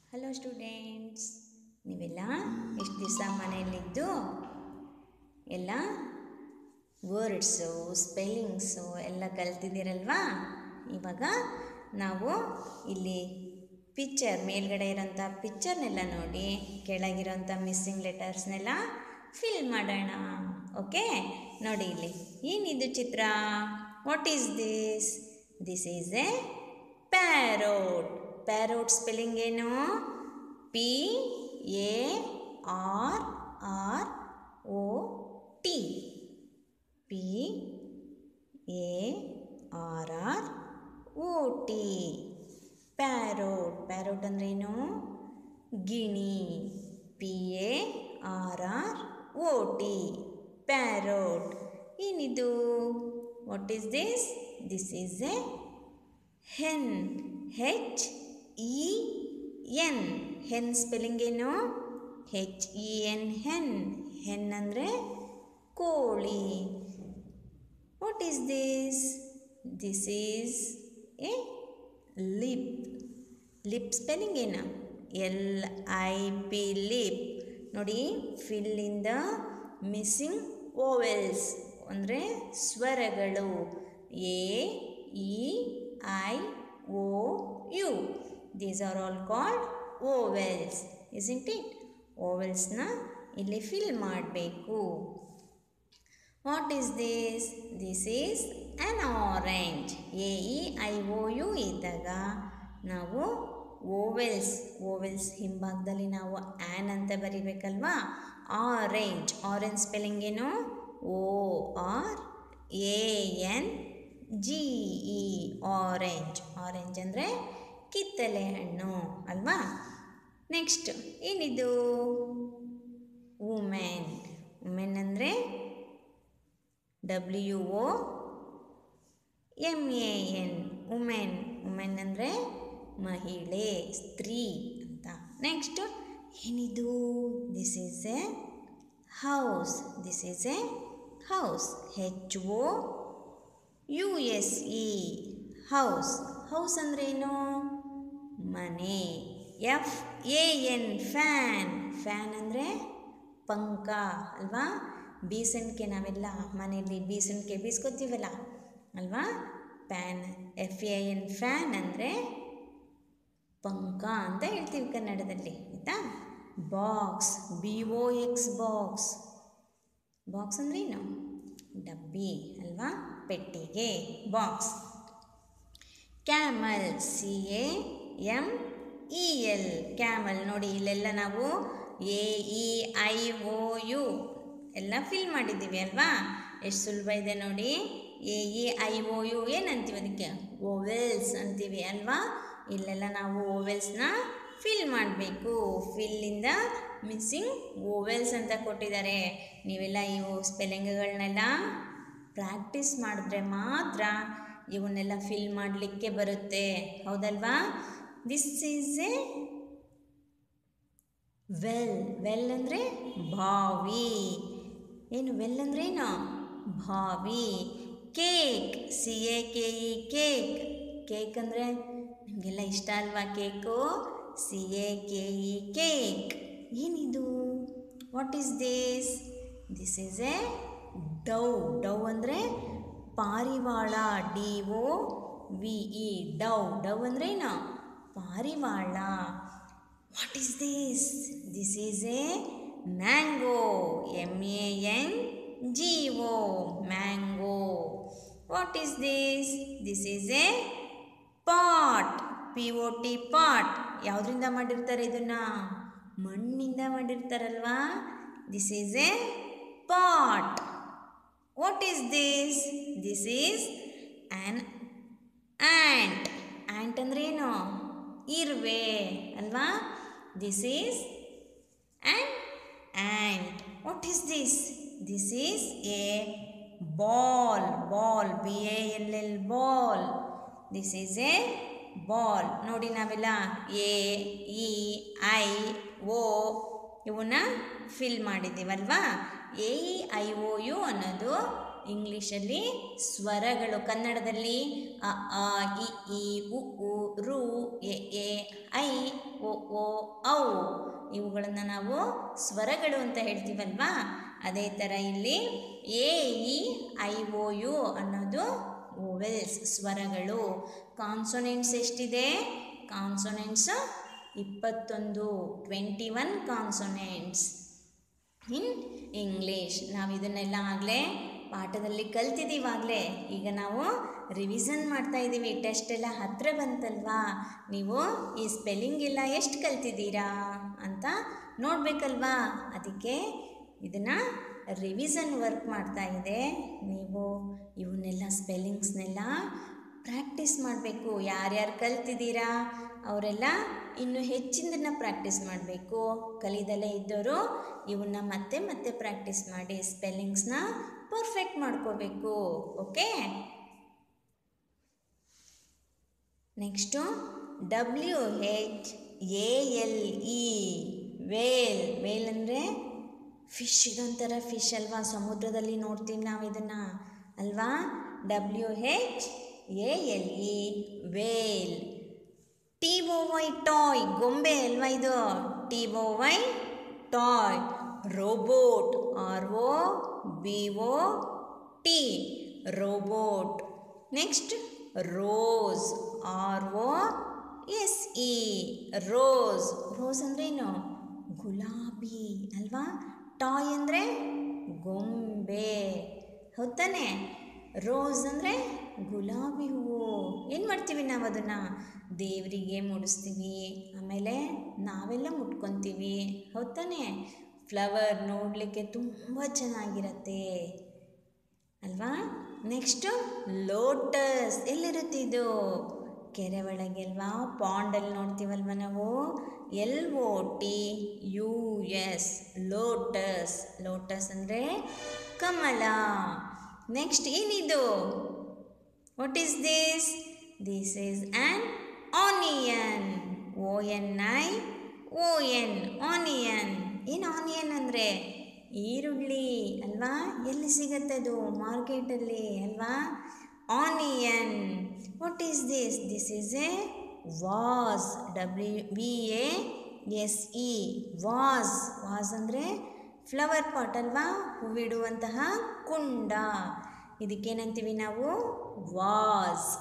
hello students ನೀವೆಲ್ಲ ಎಷ್ಟು ದಿವಸ ಮನೆಯಲ್ಲಿದ್ದು ಎಲ್ಲ ವರ್ಡ್ಸು ಸ್ಪೆಲ್ಲಿಂಗ್ಸು ಎಲ್ಲ ಕಲ್ತಿದ್ದೀರಲ್ವಾ ಇವಾಗ ನಾವು ಇಲ್ಲಿ ಪಿಕ್ಚರ್ ಮೇಲ್ಗಡೆ ಇರೋಂಥ ಪಿಕ್ಚರ್ನೆಲ್ಲ ನೋಡಿ ಕೆಳಗಿರೋಂಥ ಮಿಸ್ಸಿಂಗ್ ಲೆಟರ್ಸ್ನೆಲ್ಲ ಫಿಲ್ ಮಾಡೋಣ ಓಕೆ ನೋಡಿ ಇಲ್ಲಿ ಏನಿದು ಚಿತ್ರ what is this this is a parrot parrot spelling ಏನು P A R R O T P A R R O T parrot parrot ಅಂದ್ರೇನು ಗಿಣಿ P A R R O T parrot ಏನಿದು what is this this is a hen H E N hen spelling ಏನು H E N hen hen ಅಂದರೆ ಕೋಳಿ what is this this is a lip lip spelling ಏನು L I P lip ನೋಡಿ fill in the missing vowels ಅಂದರೆ ಸ್ವರಗಳು A E I O U these are all called vowels is it ಓವೆಲ್ಸ್ನ ಇಲ್ಲಿ fill ಮಾಡಬೇಕು what is this this is an orange A E I O U ಇದ್ದಾಗ ನಾವು vowels vowels ಹಿಂಭಾಗದಲ್ಲಿ ನಾವು an ಅಂತ ಬರಿಬೇಕಲ್ವಾ ಆರೆಂಜ್ ಆರೆಂಜ್ ಸ್ಪೆಲ್ಲಿಂಗ್ ಏನು O R A N G E orange orange ಅಂದರೆ ಕಿತ್ತಲೆ ಹಣ್ಣು ಅಲ್ವಾ ನೆಕ್ಸ್ಟ್ ಏನಿದು ವುಮೆನ್ ವುಮೆನ್ ಅಂದರೆ W O M A N women women ಅಂದರೆ ಮಹಿಳೆ ಸ್ತ್ರೀ ಅಂತ ನೆಕ್ಸ್ಟ್ ಏನಿದು this is a house this is a house H O U S E house house ಅಂದ್ರೇನು ಮನೆ F A N fan fan ಅಂದರೆ ಪಂಕ ಅಲ್ವಾ ಬೀಸಣಿಕೆ ನಾವೆಲ್ಲ ಮನೆಯಲ್ಲಿ ಬೀಸಣಿಕೆ ಬೀಸ್ಕೊತೀವಲ್ಲ ಅಲ್ವಾ fan F A N fan ಅಂದರೆ ಪಂಕ ಅಂತ ಹೇಳ್ತೀವಿ ಕನ್ನಡದಲ್ಲಿ ಆಯಿತಾ box B O X box box ಅಂದ್ರೇನು ಡಬ್ಬಿ ಅಲ್ವಾ ಪೆಟ್ಟಿಗೆ box camel C A M E L camel ನೋಡಿ ಇಲ್ಲೆಲ್ಲ ನಾವು A E I O U ಎಲ್ಲ ಫಿಲ್ ಮಾಡಿದ್ದೀವಿ ಅಲ್ವಾ ಎಷ್ಟು ಸುಲಭ ಇದೆ ನೋಡಿ A E I O U ಏನಂತೀವಿ ಅದಕ್ಕೆ ಓವೆಲ್ಸ್ ಅಂತೀವಿ ಅಲ್ವಾ ಇಲ್ಲೆಲ್ಲ ನಾವು ಓವೆಲ್ಸ್ನ ಫಿಲ್ ಮಾಡಬೇಕು ಫಿಲ್ಲಿಂದ ಮಿಸ್ಸಿಂಗ್ ಓವೆಲ್ಸ್ ಅಂತ ಕೊಟ್ಟಿದ್ದಾರೆ ನೀವೆಲ್ಲ ಇವು ಸ್ಪೆಲ್ಲಿಂಗ್ಗಳನ್ನೆಲ್ಲ ಪ್ರಾಕ್ಟೀಸ್ ಮಾಡಿದ್ರೆ ಮಾತ್ರ ಇವನ್ನೆಲ್ಲ ಫಿಲ್ ಮಾಡಲಿಕ್ಕೆ ಬರುತ್ತೆ ಹೌದಲ್ವಾ this is a well well ಅಂದರೆ ಬಾವಿ ಏನು ವೆಲ್ ಅಂದರೆ ಏನು ಬಾವಿ cake C A K E cake cake ಅಂದರೆ ನಿಮಗೆಲ್ಲ ಇಷ್ಟ ಅಲ್ವಾ cake C A K E cake ಏನಿದು what is this this is a dove dove ಅಂದರೆ ಪಾರಿವಾಳ D O V E dove dove ಅಂದರೆ ಏನು ಪಾರಿವಾಳ what is this this is a mango M A N G O mango what is this this is a pot P O T pot ಯಾವುದರಿಂದ ಮಾಡಿರ್ತಾರೆ ಇದನ್ನು ಮಣ್ಣಿಂದ ಮಾಡಿರ್ತಾರಲ್ವಾ this is a pot what is this this is an ant ant ಅಂದ್ರೆ ಏನು ಇರುವೆ ಅಲ್ವಾ this is and ant what is this this is a ball ball B A L L ball this is a ball ನೋಡಿ ನಾವೆಲ್ಲ A E I O ಇವನ್ನ ಫಿಲ್ ಮಾಡಿದ್ದೀವಲ್ವಾ A E I O U ಅನ್ನೋದು ಇಂಗ್ಲೀಷಲ್ಲಿ ಸ್ವರಗಳು ಕನ್ನಡದಲ್ಲಿ ಅ ಆ ಇ ಈ ಉ ಉ ರು ಎ ಎ ಐ ಒ ಓ ಔ ಇವುಗಳನ್ನು ನಾವು ಸ್ವರಗಳು ಅಂತ ಹೇಳ್ತೀವಲ್ವಾ ಅದೇ ಥರ ಇಲ್ಲಿ A E I O U ಅನ್ನೋದು ಓವೆಲ್ಸ್ ಸ್ವರಗಳು ಕಾನ್ಸೊನೆಂಟ್ಸ್ ಎಷ್ಟಿದೆ ಕಾನ್ಸೊನೆಂಟ್ಸ್ ಇಪ್ಪತ್ತೊಂದು twenty one consonants in English ನಾವು ಇದನ್ನೆಲ್ಲ ಆಗಲೇ ಪಾಠದಲ್ಲಿ ಕಲ್ತಿದ್ದೀವಾಗಲೇ ಈಗ ನಾವು ರಿವಿಸನ್ ಮಾಡ್ತಾ ಇದ್ದೀವಿ ಟೆಸ್ಟ್ ಎಲ್ಲ ಹತ್ತಿರ ಬಂತಲ್ವಾ ನೀವು ಈ ಸ್ಪೆಲ್ಲಿಂಗ್ ಎಲ್ಲ ಎಷ್ಟು ಕಲ್ತಿದ್ದೀರಾ ಅಂತ ನೋಡಬೇಕಲ್ವಾ ಅದಕ್ಕೆ ಇದನ್ನು ರಿವಿಸನ್ ವರ್ಕ್ ಮಾಡ್ತಾ ಇದೆ ನೀವು ಇವನ್ನೆಲ್ಲ ಸ್ಪೆಲ್ಲಿಂಗ್ಸ್ನೆಲ್ಲ ಪ್ರಾಕ್ಟೀಸ್ ಮಾಡಬೇಕು ಯಾರ್ಯಾರು ಕಲ್ತಿದ್ದೀರಾ ಅವರೆಲ್ಲ ಇನ್ನು ಹೆಚ್ಚಿನದನ್ನ ಪ್ರಾಕ್ಟೀಸ್ ಮಾಡಬೇಕು ಕಲಿದಲ್ಲೇ ಇದ್ದವರು ಇವನ್ನ ಮತ್ತೆ ಮತ್ತೆ ಪ್ರಾಕ್ಟೀಸ್ ಮಾಡಿ ಸ್ಪೆಲ್ಲಿಂಗ್ಸ್ನ ಪರ್ಫೆಕ್ಟ್ ಮಾಡ್ಕೋಬೇಕು okay next W H A L E whale whale ಅಂದರೆ ಫಿಶ್ ಇದೊಂಥರ ಫಿಶ್ ಅಲ್ವಾ ಸಮುದ್ರದಲ್ಲಿ ನೋಡ್ತೀವಿ ನಾವು ಇದನ್ನು ಅಲ್ವಾ W H A L E whale T O Y toy ಗೊಂಬೆ ಅಲ್ವಾ ಇದು T O Y toy robot R O B O T robot next rose R O S E rose rose ಅಂದ್ರೆ ಏನು ಗುಲಾಬಿ ಅಲ್ವಾ ಟಾಯ್ ಅಂದರೆ ಗೊಂಬೆ ಹೌದಾನೆ ರೋಸ್ ಅಂದರೆ ಗುಲಾಬಿ ಹೂವು ಏನು ಮಾಡ್ತೀವಿ ನಾವು ಅದನ್ನು ದೇವರಿಗೆ ಮುಡಿಸ್ತೀವಿ ಆಮೇಲೆ ನಾವೆಲ್ಲ ಮುಟ್ಕೊತೀವಿ ಹೌದಾನೆ ಫ್ಲವರ್ ನೋಡಲಿಕ್ಕೆ ತುಂಬ ಚೆನ್ನಾಗಿರತ್ತೆ ಅಲ್ವಾ ನೆಕ್ಸ್ಟು ಲೋಟಸ್ ಎಲ್ಲಿರುತ್ತೆ ಇದು ಕೆರೆ ಒಳಗೆ ಅಲ್ವಾ ಪಾಂಡಲ್ಲಿ ನೋಡ್ತೀವಲ್ವ ನಾವು L O T U S lotus lotus ಅಂದರೆ ಕಮಲ ನೆಕ್ಸ್ಟ್ ಏನಿದು what is this this is an onion O N I O N onion ಏನು ಆನಿಯನ್ ಅಂದರೆ ಈರುಳ್ಳಿ ಅಲ್ವಾ ಎಲ್ಲಿ ಸಿಗತ್ತೆ ಅದು ಮಾರ್ಕೆಟಲ್ಲಿ ಅಲ್ವಾ onion what is this this is a vase W V A S E vase vase ಅಂದರೆ ಫ್ಲವರ್ ಪಾಟ್ ಅಲ್ವಾ ಹೂವಿಡುವಂತಹ ಕುಂಡ ಇದಕ್ಕೇನಂತೀವಿ ನಾವು vase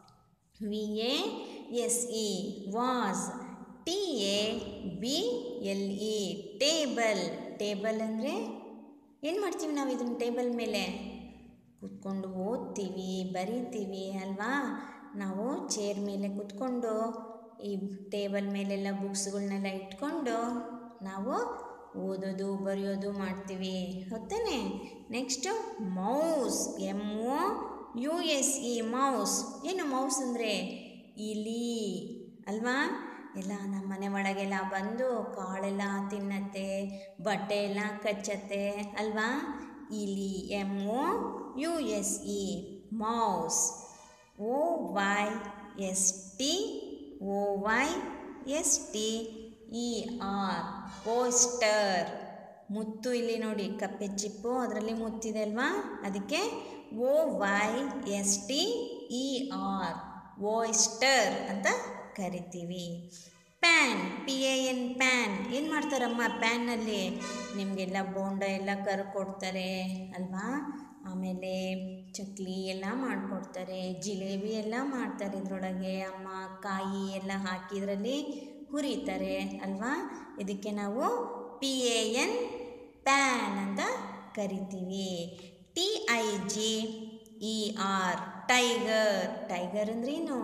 V A S E vase T A B L E table table ಅಂದರೆ ಏನು ಮಾಡ್ತೀವಿ ನಾವು ಇದನ್ನ ಟೇಬಲ್ ಮೇಲೆ ಕೂತ್ಕೊಂಡು ಓದ್ತೀವಿ ಬರಿತೀವಿ ಅಲ್ವಾ ನಾವು ಚೇರ್ ಮೇಲೆ ಕೂತ್ಕೊಂಡು ಈ ಟೇಬಲ್ ಮೇಲೆಲ್ಲ ಬುಕ್ಸ್ಗಳನ್ನೆಲ್ಲ ಇಟ್ಕೊಂಡು ನಾವು ಓದೋದು ಬರೆಯೋದು ಮಾಡ್ತೀವಿ ಹೊತ್ತಾನೆ next mouse M O U S E mouse ಏನು ಮೌಸ್ ಅಂದರೆ ಇಲಿ ಅಲ್ವಾ ಎಲ್ಲ ನಮ್ಮ ಮನೆ ಒಳಗೆಲ್ಲ ಬಂದು ಕಾಳೆಲ್ಲ ತಿನ್ನತ್ತೆ ಬಟ್ಟೆ ಎಲ್ಲ ಕಚ್ಚತ್ತೆ ಅಲ್ವಾ ಇಲಿ M O U S E mouse O Y S T O Y S T E R oyster ಮುತ್ತು ಇಲ್ಲಿ ನೋಡಿ ಕಪ್ಪೆ ಚಿಪ್ಪು ಅದರಲ್ಲಿ ಮುತ್ತಿದೆ ಅಲ್ವಾ ಅದಕ್ಕೆ O Y S T E R oyster ಅಂತ ಕರಿತೀವಿ pan P A N pan ಏನು ಮಾಡ್ತಾರಮ್ಮ ಪ್ಯಾನ್ನಲ್ಲಿ ನಿಮಗೆಲ್ಲ ಬೋಂಡ ಎಲ್ಲ ಕರ್ಕೊಡ್ತಾರೆ ಅಲ್ವಾ ಆಮೇಲೆ ಚಕ್ಲಿ ಎಲ್ಲ ಮಾಡಿಕೊಡ್ತಾರೆ ಜಿಲೇಬಿ ಎಲ್ಲ ಮಾಡ್ತಾರೆ ಇದರೊಳಗೆ ಅಮ್ಮ ಕಾಯಿ ಎಲ್ಲ ಹಾಕಿದ್ರಲ್ಲಿ ಹುರಿತಾರೆ ಅಲ್ವಾ ಇದಕ್ಕೆ ನಾವು ಪಿ ಎ ಎನ್ ಪ್ಯಾನ್ ಅಂತ ಕರಿತೀವಿ T I G E R tiger tiger ಅಂದ್ರೇನು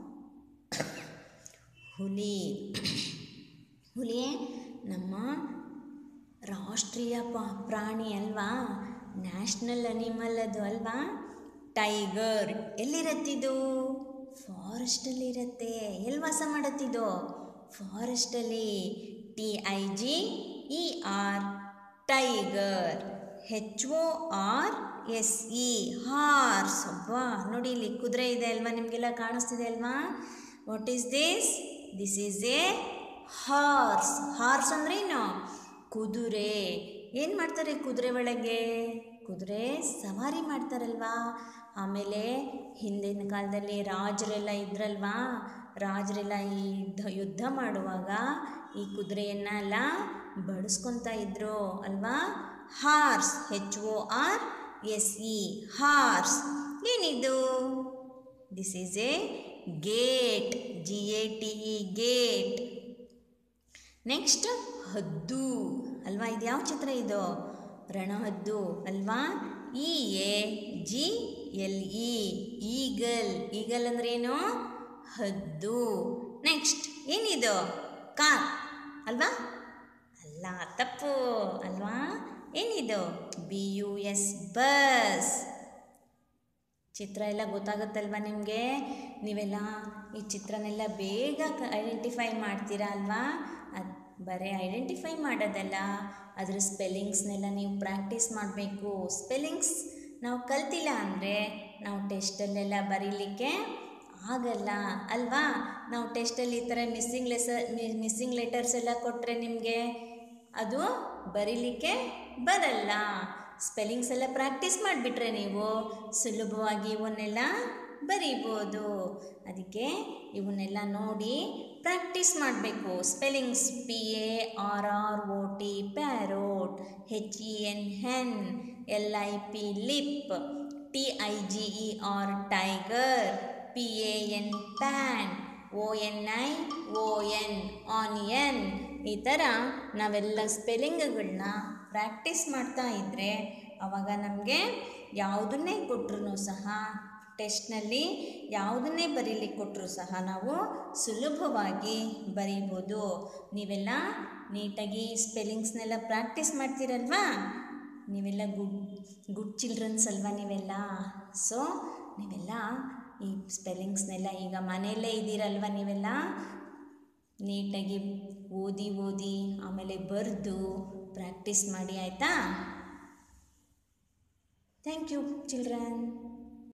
ಹುಲಿ ಹುಲಿಯೇ ನಮ್ಮ ರಾಷ್ಟ್ರೀಯ ಪ ಪ್ರಾಣಿ ಅಲ್ವಾ ನ್ಯಾಷನಲ್ ಅನಿಮಲ್ ಅದು ಅಲ್ವಾ ಟೈಗರ್ ಎಲ್ಲಿರತ್ತಿದು ಫಾರೆಸ್ಟಲ್ಲಿ ಇರತ್ತೆ ಎಲ್ಲಿ ವಾಸ ಮಾಡತ್ತಿದು ಫಾರೆಸ್ಟಲ್ಲಿ T I G E R tiger H O R S E horse ವಾ ನೋಡಿ ಇಲ್ಲಿ ಕುದುರೆ ಇದೆ ಅಲ್ವಾ ನಿಮಗೆಲ್ಲ ಕಾಣಿಸ್ತಿದೆ ಅಲ್ವಾ what is this this is a horse horse ಅಂದ್ರೆ ಏನು ಕುದುರೆ ಏನು ಮಾಡ್ತಾರೆ ಕುದುರೆ ಒಳಗೆ ಕುದುರೆ ಸವಾರಿ ಮಾಡ್ತಾರಲ್ವಾ ಆಮೇಲೆ ಹಿಂದಿನ ಕಾಲದಲ್ಲಿ ರಾಜರೆಲ್ಲ ಇದ್ರಲ್ವಾ ರಾಜರೆಲ್ಲ ಈ ಯುದ್ಧ ಯುದ್ಧ ಮಾಡುವಾಗ ಈ ಕುದುರೆಯನ್ನೆಲ್ಲ ಬಡಿಸ್ಕೊತಾ ಇದ್ರು ಅಲ್ವಾ horse H O R S E horse ಏನಿದು this is a gate G A T E gate next ಹದ್ದು ಅಲ್ವಾ ಇದು ಯಾವ ಚಿತ್ರ ಇದು ರಣಹದ್ದು ಅಲ್ವಾ E A G L E eagle eagle ಅಂದ್ರೆ ಏನು ಹದ್ದು ನೆಕ್ಸ್ಟ್ ಏನಿದು ಕಾರ್ ಅಲ್ವಾ ಅಲ್ಲ ತಪ್ಪು ಅಲ್ವಾ ಏನಿದು ಬಿ ಯು ಎಸ್ ಬಸ್ ಚಿತ್ರ ಎಲ್ಲ ಗೊತ್ತಾಗುತ್ತಲ್ವಾ ನಿಮಗೆ ನೀವೆಲ್ಲ ಈ ಚಿತ್ರನೆಲ್ಲ ಬೇಗ ಐಡೆಂಟಿಫೈ ಮಾಡ್ತೀರಾ ಅಲ್ವಾ ಅದು ಬರೀ ಐಡೆಂಟಿಫೈ ಮಾಡೋದಲ್ಲ ಅದ್ರ ಸ್ಪೆಲ್ಲಿಂಗ್ಸ್ನೆಲ್ಲ ನೀವು ಪ್ರಾಕ್ಟೀಸ್ ಮಾಡಬೇಕು ಸ್ಪೆಲ್ಲಿಂಗ್ಸ್ ನಾವು ಕಲ್ತಿಲ್ಲ ಅಂದರೆ ನಾವು ಟೆಸ್ಟಲ್ಲೆಲ್ಲ ಬರೀಲಿಕ್ಕೆ ಆಗಲ್ಲ ಅಲ್ವಾ ನಾವು ಟೆಸ್ಟಲ್ಲಿ ಈ ಥರ ಮಿಸ್ಸಿಂಗ್ ಲೆಸರ್ ಮಿಸ್ಸಿಂಗ್ ಲೆಟರ್ಸ್ ಎಲ್ಲ ಕೊಟ್ಟರೆ ನಿಮಗೆ ಅದು ಬರೀಲಿಕ್ಕೆ ಬರಲ್ಲ ಸ್ಪೆಲ್ಲಿಂಗ್ಸ್ ಎಲ್ಲ ಪ್ರಾಕ್ಟೀಸ್ ಮಾಡಿಬಿಟ್ರೆ ನೀವು ಸುಲಭವಾಗಿ ಇವನ್ನೆಲ್ಲ ಬರೀಬೋದು ಅದಕ್ಕೆ ಇವನ್ನೆಲ್ಲ ನೋಡಿ ಪ್ರಾಕ್ಟೀಸ್ ಮಾಡಬೇಕು spellings P A R R O T parrot H E N hen L I P lip T I G E R tiger P A N pan O N I O N onion ಈ ಥರ ನಾವೆಲ್ಲ ಸ್ಪೆಲ್ಲಿಂಗ್ಗಳನ್ನ practice ಮಾಡ್ತಾ ಇದ್ದರೆ ಆವಾಗ ನಮಗೆ ಯಾವುದನ್ನೇ ಕೊಟ್ಟರು ಸಹ ಟೆಸ್ಟ್ನಲ್ಲಿ ಯಾವುದನ್ನೇ ಬರೀಲಿಕ್ಕೆ ಕೊಟ್ಟರು ಸಹ ನಾವು ಸುಲಭವಾಗಿ ಬರೀಬೋದು ನೀವೆಲ್ಲ ನೀಟಾಗಿ ಸ್ಪೆಲ್ಲಿಂಗ್ಸ್ನೆಲ್ಲ ಪ್ರಾಕ್ಟೀಸ್ ಮಾಡ್ತೀರಲ್ವಾ ನೀವೆಲ್ಲ ಗುಡ್ ಗುಡ್ ಚಿಲ್ಡ್ರನ್ಸ್ ಅಲ್ವಾ ನೀವೆಲ್ಲ ಸೊ ನೀವೆಲ್ಲ ಈ ಸ್ಪೆಲ್ಲಿಂಗ್ಸ್ನೆಲ್ಲ ಈಗ ಮನೆಯಲ್ಲೇ ಇದ್ದೀರಲ್ವ ನೀವೆಲ್ಲ ನೀಟಾಗಿ ಓದಿ ಓದಿ ಆಮೇಲೆ ಬರೆದು ಪ್ರಾಕ್ಟೀಸ್ ಮಾಡಿ ಆಯಿತಾ ಥ್ಯಾಂಕ್ ಯು ಚಿಲ್ಡ್ರನ್